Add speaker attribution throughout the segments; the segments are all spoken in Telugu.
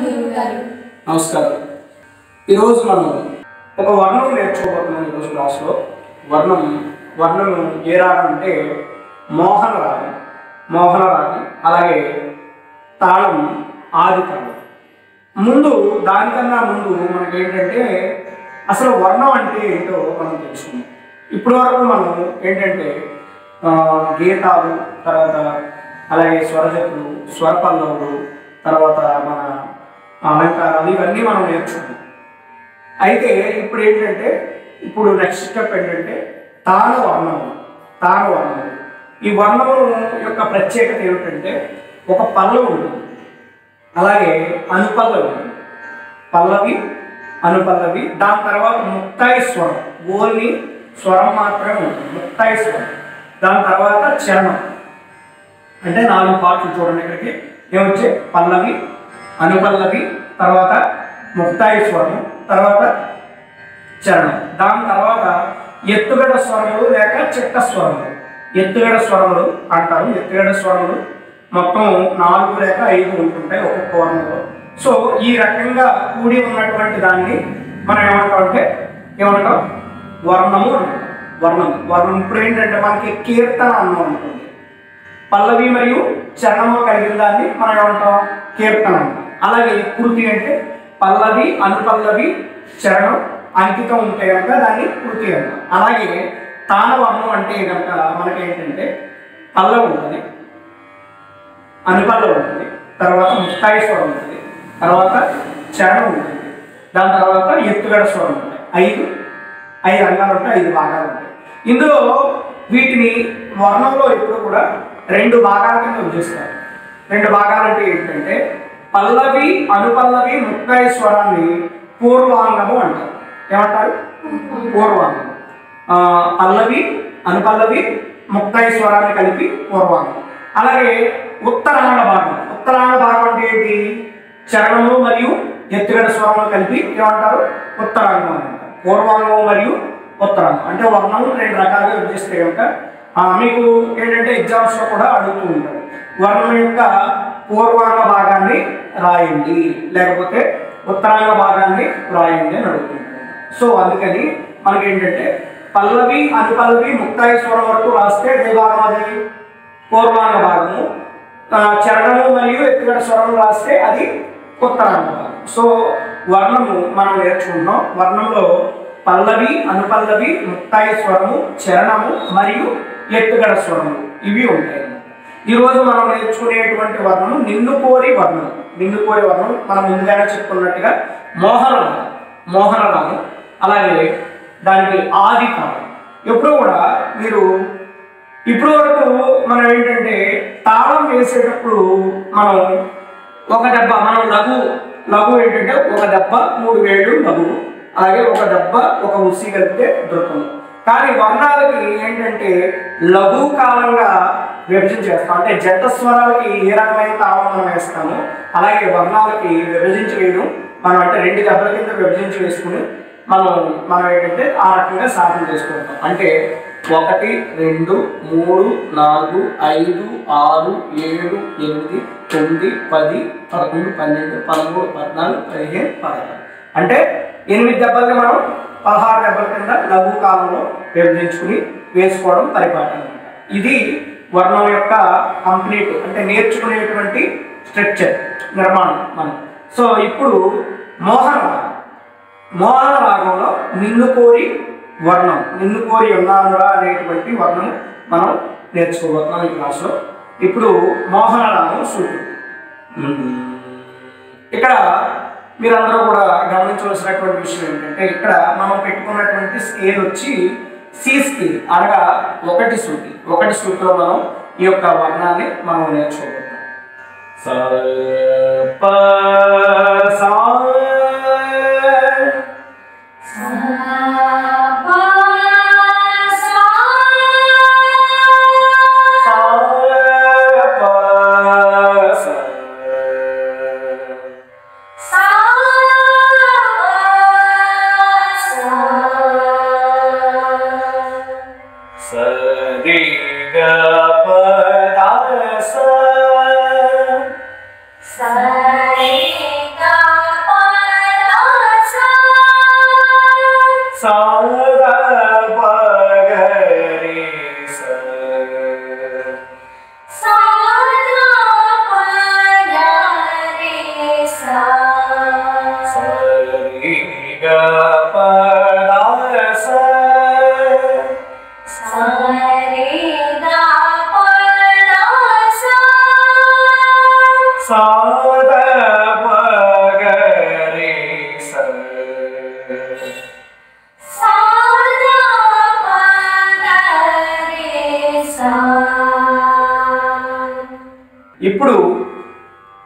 Speaker 1: గురువుగారు
Speaker 2: నమస్కారం ఈరోజు మనం ఒక వర్ణం నేర్చుకోబోతున్నాం ఈరోజు క్లాస్లో వర్ణం వర్ణం ఏ రాగం అంటే మోహన రాగం మోహన రాగం అలాగే తాళం ఆది తాళం ముందు దానికన్నా ముందు మనకి ఏంటంటే అసలు వర్ణం అంటే ఏంటో మనం తెలుసుకుందాం ఇప్పటి వరకు మనం ఏంటంటే ఆ, గీతాలు తర్వాత అలాగే స్వరజతులు స్వరపల్లవులు తర్వాత మన అలంకారాలు ఇవన్నీ మనం నేర్చుకున్నాం అయితే ఇప్పుడు ఏంటంటే ఇప్పుడు నెక్స్ట్ స్టెప్ ఏంటంటే తాన వర్ణము తాన వర్ణము ఈ వర్ణము యొక్క ప్రత్యేకత ఏమిటంటే ఒక పల్లవి ఉంటుంది అలాగే అనుపల్లవి ఉంటుంది పల్లవి అనుపల్లవి దాని తర్వాత ముక్తాయి స్వరం ఓన్లీ స్వరం మాత్రమే ఉంటుంది ముక్తాయి స్వరం దాని తర్వాత చరణం అంటే నాలుగు పాటలు చూడండి ఇక్కడికి ఏమొచ్చే పల్లవి అనుపల్లవి తర్వాత ముక్తాయి స్వరము తర్వాత చరణం దాని తర్వాత ఎత్తుగడ స్వరములు లేక చిట్ట స్వరములు ఎత్తుగడ స్వరములు అంటారు ఎత్తుగడ స్వరములు మొత్తం నాలుగు లేక ఐదు ఉంటుంటాయి ఒక్కొక్క వర్ణంలో సో ఈ రకంగా కూడి ఉన్నటువంటి దాన్ని మనం ఏమంటాం అంటే ఏమంటాం వర్ణము అంటాం వర్ణం వర్ణం ఇప్పుడు ఏంటంటే మనకి కీర్తన అన్నం ఉంటుంది పల్లవి మరియు చరణము కలిగిన దాన్ని మనం ఏమంటాం కీర్తన అంటాం అలాగే కృతి అంటే పల్లవి అనుపల్లవి చరణం అంకితం ఉంటే కనుక దాన్ని కృతి అంటాం అలాగే తాళవర్ణం అంటే కనుక మనకి ఏంటంటే పల్లవి ఉంటుంది అనుపల్లవి ఉంటుంది తర్వాత ముక్తాయి స్వరం ఉంటుంది తర్వాత చరణం ఉంటుంది దాని తర్వాత ఎత్తుగడ స్వరం ఉంటుంది ఐదు ఐదు అంగాలు ఉంటాయి ఐదు భాగాలు ఉంటాయి ఇందులో వీటిని వర్ణంలో ఎప్పుడు కూడా రెండు భాగాల కింద విభజిస్తారు రెండు భాగాలు అంటే ఏంటంటే పల్లవి అనుపల్లవి ముక్తాయి స్వరాన్ని పూర్వాంగము అంటారు ఏమంటారు పూర్వాంగం ఆ, పల్లవి అనుపల్లవి ముక్తాయి స్వరాన్ని కలిపి పూర్వాంగం అలాగే ఉత్తరాంగ భాగం ఉత్తరాంగ భాగం అంటే ఏంటి చరణము మరియు ఎత్తుగడ స్వరములు కలిపి ఏమంటారు ఉత్తరాంగం అని అంటారు పూర్వాంగం మరియు ఉత్తరాంగం అంటే వర్ణం రెండు రకాలుగా విభజిస్తే కనుక ఆ, మీకు ఏంటంటే ఎగ్జామ్స్ లో కూడా అడుగుతూ ఉంటారు వర్ణం యొక్క పూర్వాంగ భాగాన్ని రాయండి లేకపోతే ఉత్తరాంగ భాగాన్ని రాయండి అని అడుగుతుంటారు సో అందుకని మనకి ఏంటంటే పల్లవి అనుపల్లవి ముక్తాయి స్వరం వరకు రాస్తే ఏ భాగం అది పూర్వాంగ భాగము ఆ, చరణము మరియు ఎత్తుగడ స్వరం రాస్తే అది ఉత్తరాంగ భాగం సో వర్ణము మనం నేర్చుకుంటున్నాం వర్ణంలో పల్లవి అనుపల్లవి ముక్తాయి స్వరము చరణము మరియు ఎత్తుగడ స్వరము ఇవి ఉంటాయి ఈరోజు మనం నేర్చుకునేటువంటి వర్ణము నిన్ను కోరి వర్ణం నిన్ను కోరి వర్ణం మనం ముందుగానే చెప్పుకున్నట్టుగా మోహన రాగం మోహన రాగం అలాగే దానికి ఆది కాలం ఎప్పుడు కూడా మీరు ఇప్పుడు వరకు మనం ఏంటంటే తాళం వేసేటప్పుడు మనం ఒక దెబ్బ మనం లఘు లఘు ఏంటంటే ఒక దెబ్బ మూడు వేళ్ళు లఘు అలాగే ఒక దెబ్బ ఒక ఉసి కలిపితే ధృతం కానీ వర్ణాలకి ఏంటంటే లఘు కాలంగా విభజన చేస్తాం అంటే జంట స్వరాలకి ఏ రకమైన తాళం మనం వేస్తాము అలాగే వర్ణాలకి విభజించి వేయడం మనం అంటే రెండు దెబ్బల కింద విభజించి వేసుకుని మనం మనం ఏంటంటే ఆ రకంగా సాధన చేసుకుంటాం అంటే ఒకటి రెండు మూడు నాలుగు ఐదు ఆరు ఏడు ఎనిమిది తొమ్మిది పది పదకొండు పన్నెండు పదమూడు పద్నాలుగు పదిహేను పదహారు అంటే ఎనిమిది దెబ్బల్ని మనం పదహారు దెబ్బల కింద లఘు కాలంలో విభజించుకుని వేసుకోవడం పరిపాలన అన్నమాట. ఇది వర్ణం యొక్క కంప్లీట్ అంటే నేర్చుకునేటువంటి స్ట్రక్చర్ నిర్మాణం మనం సో ఇప్పుడు మోహన రాగం మోహన రాగంలో నిన్ను కోరి వర్ణం నిన్ను కోరి ఉన్నానురా అనేటువంటి వర్ణం మనం నేర్చుకోబోతున్నాం ఈ క్లాస్లో ఇప్పుడు మోహన రాగం సూత్రం ఇక్కడ మీరందరూ కూడా గమనించవలసినటువంటి విషయం ఏంటంటే ఇక్కడ మనం పెట్టుకున్నటువంటి స్కేల్ వచ్చి సి స్కేల్ అనగా ఒకటి శృతి ఒకటి శృతిలో మనం ఈ యొక్క వర్ణాన్ని మనం నేర్చుకోబోతున్నాం స ప సా సా ప స స రి గ ప ద స
Speaker 1: Sa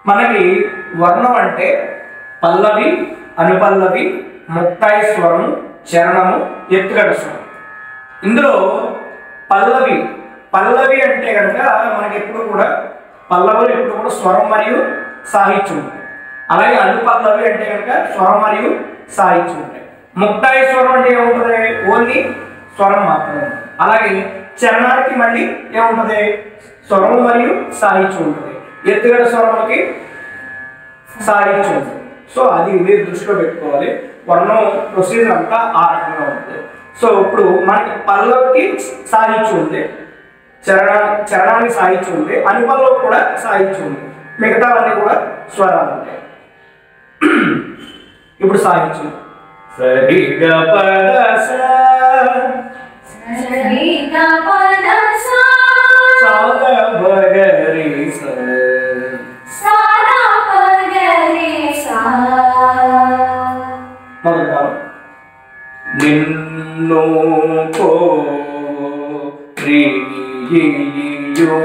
Speaker 2: మనకి వర్ణం అంటే పల్లవి అనుపల్లవి ముక్తాయి స్వరం చరణము ఎత్తుగడ స్వరం ఇందులో పల్లవి పల్లవి అంటే కనుక మనకి ఎప్పుడు కూడా పల్లవులు ఎప్పుడు కూడా స్వరం మరియు సాహిత్యం ఉంటాయి అలాగే అనుపల్లవి అంటే కనుక స్వరం మరియు సాహిత్యం ఉంటాయి ముక్తాయి స్వరం అంటే ఏముంటుంది ఓన్లీ స్వరం మాత్రమే ఉంటుంది. అలాగే చరణానికి మళ్ళీ ఏముంటుంది స్వరం మరియు సాహిత్యం ఉంటుంది ఎత్తుగడ స్వరములకి సాహిత్యం ఉంటుంది సో అది మీరు దృష్టిలో పెట్టుకోవాలి వర్ణం ప్రొసీజర్ అంతా ఆ రకంగా ఉంటుంది సో ఇప్పుడు మనకి పల్లవికి సాహిత్యం ఉంది చరణ చరణానికి సాహిత్యం ఉంది అనుపల్లో కూడా సాహిత్యం ఉంది మిగతావన్నీ కూడా స్వరాలు ఉంటాయి ఇప్పుడు సాహిత్యం సరిగ పద సా సాగ బగరి స. మొదటి కాలం నిన్ను కోరియో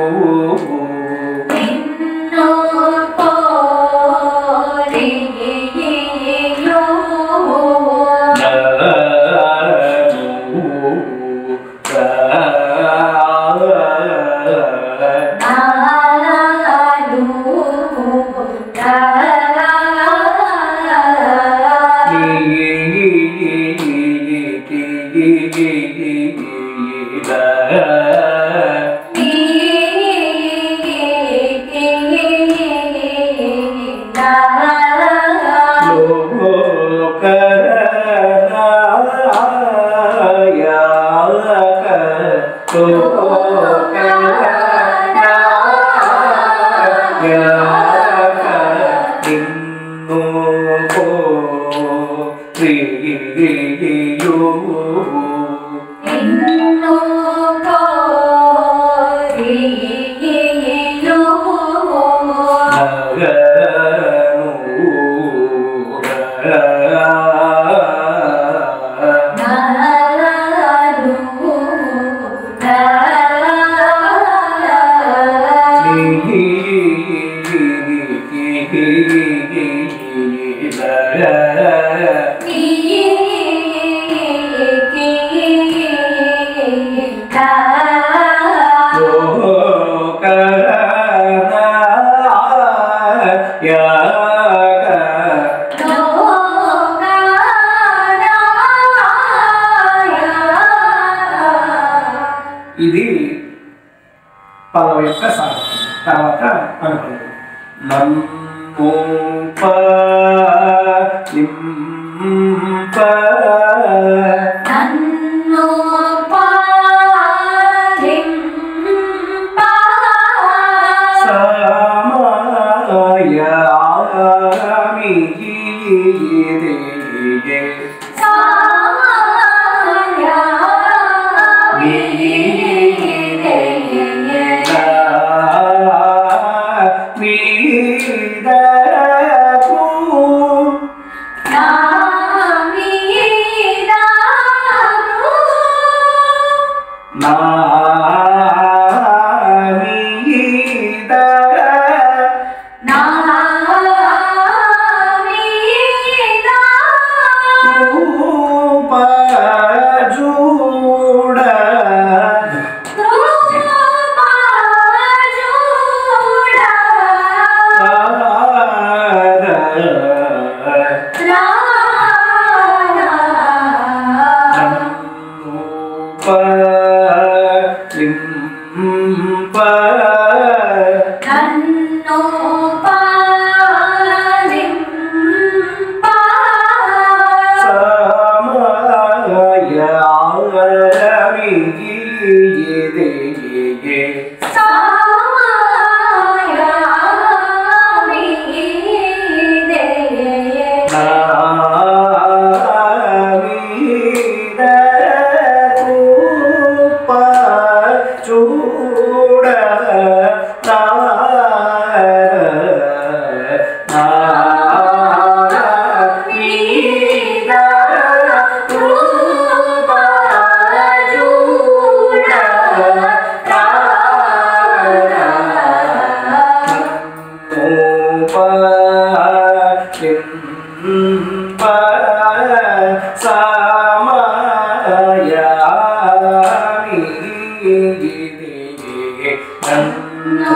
Speaker 2: ఇది పల్లవ యొక్క సాహిత్యం తర్వాత అనుకున్నాం నన్ను పలింప
Speaker 1: నన్ను పాలింప
Speaker 2: సమయామి రూప లింప సమయామి నన్నో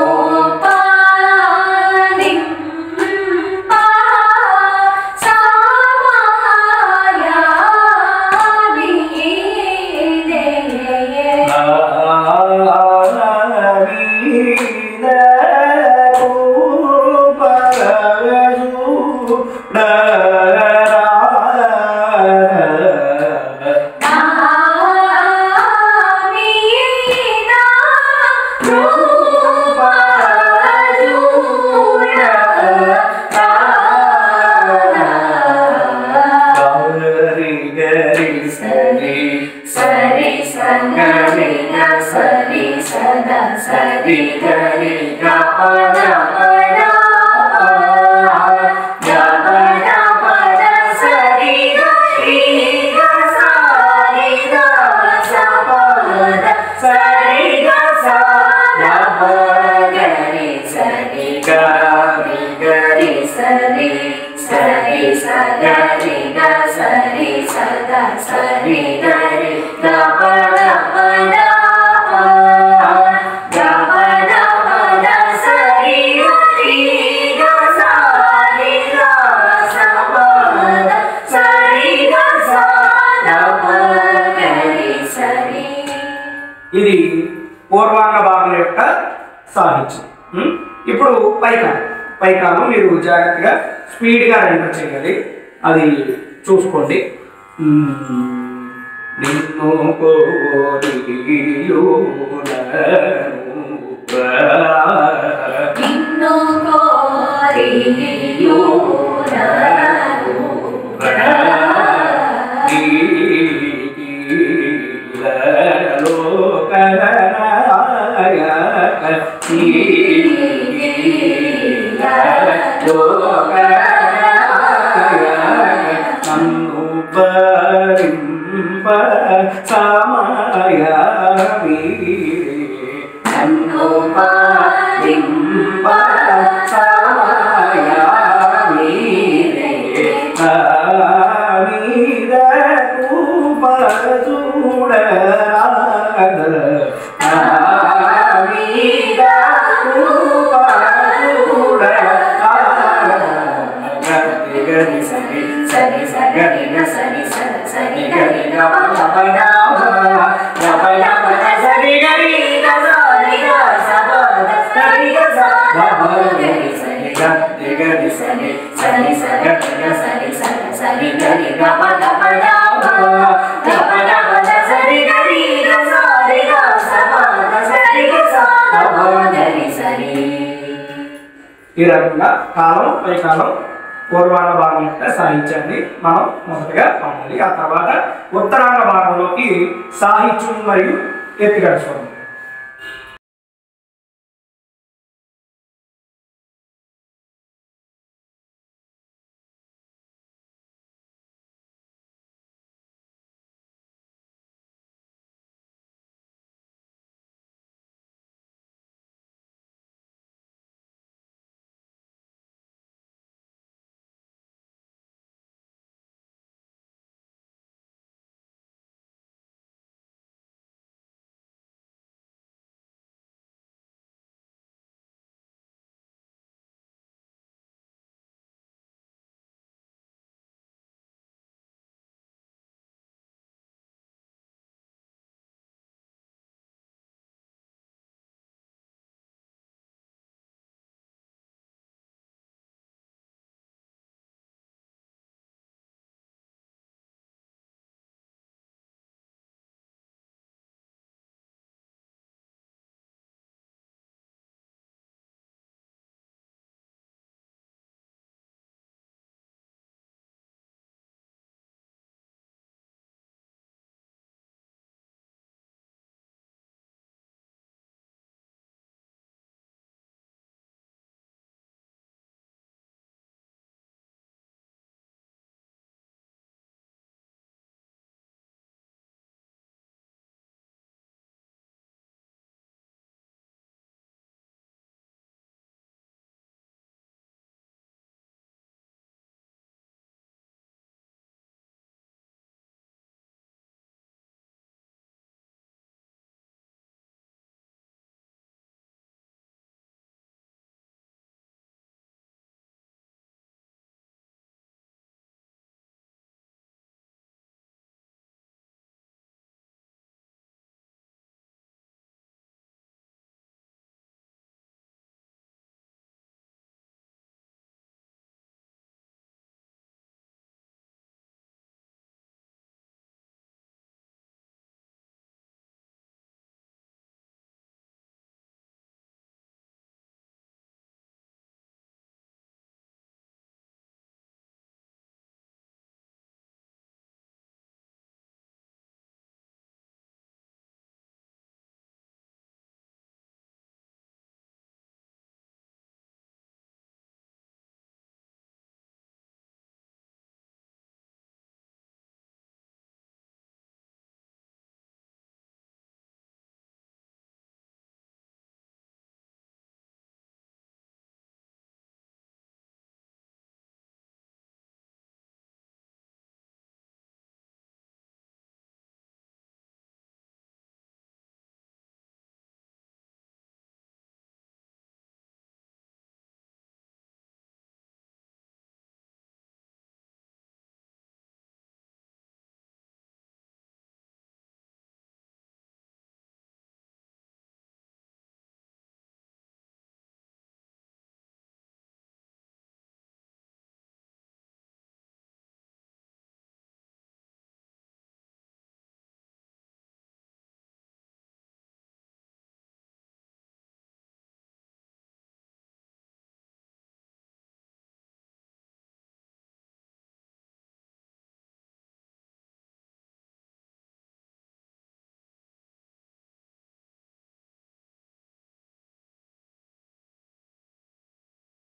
Speaker 1: సరి సరి సరి సదా సరి గరి గపద పద గపద పద సరి గరి గ సరి గ సపద సరి గ స గప గరి సరి గరి గరి సరి సరి సగరి గ సరి సదా సరి గరి గపద పద గపద పద సరి గరి గ సరి గ సపద సరి గ స గప గరి సరి
Speaker 2: ఇది పూర్వాంగ భాగం యొక్క సాహిత్యం ఉం? ఇప్పుడు పైకాలం పైకాలం మీరు జాగ్రత్తగా స్పీడ్గా ఎంటర్ చేయాలి అది చూసుకోండి ఉం. నిన్ను కోరియునను
Speaker 1: నిన్ను కోరియునను నన్ను పాలింప సరి సరి సరి గ సరి సరి సరి గరి గ పద పద గ పద పద సరి గరి గ సరి గ సపద సరి గ స గ పద గరి సరి గ గరి సరి సరి సరి గ సరి సరి సరి గరి గ పద పద గ పద పద సరి గరి గ సరి గ సపద సరి గ స గ పద గరి సరి
Speaker 2: ఈ రకంగా కాలం పై కాలం పూర్వాంగ భాగం యొక్క సాహిత్యాన్ని మనం మొదటగా పాడాలి ఆ తర్వాత ఉత్తరాంగ భాగంలోకి సాహిత్యం మరియు ఎత్తిగడ స్వరం